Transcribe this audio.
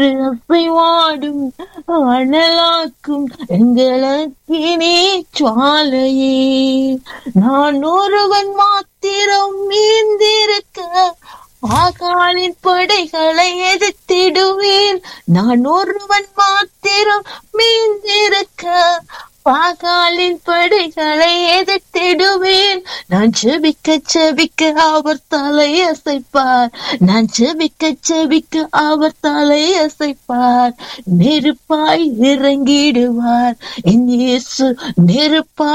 அசைவாடும் அனலாக்கும் எங்களக்கினே சுவாலையே நான் ஒருவன் மாத்திரம் மீந்திருக்க ஆகாலின் படைகளை எதிர்த்திடுவேன் நான் ஒருவன் மாத்திரம் மீந்திருக்க பாகாலின் படைகளை எதிர்த்திடுவேன் நான் செபிக்க செபிக்க அவர் தலையசைப்பார் நான் செபிக்க செபிக்க அவர் தலையசைப்பார் நெருப்பாய் இறங்கிடுவார் என் இயேசு நெருப்பாய்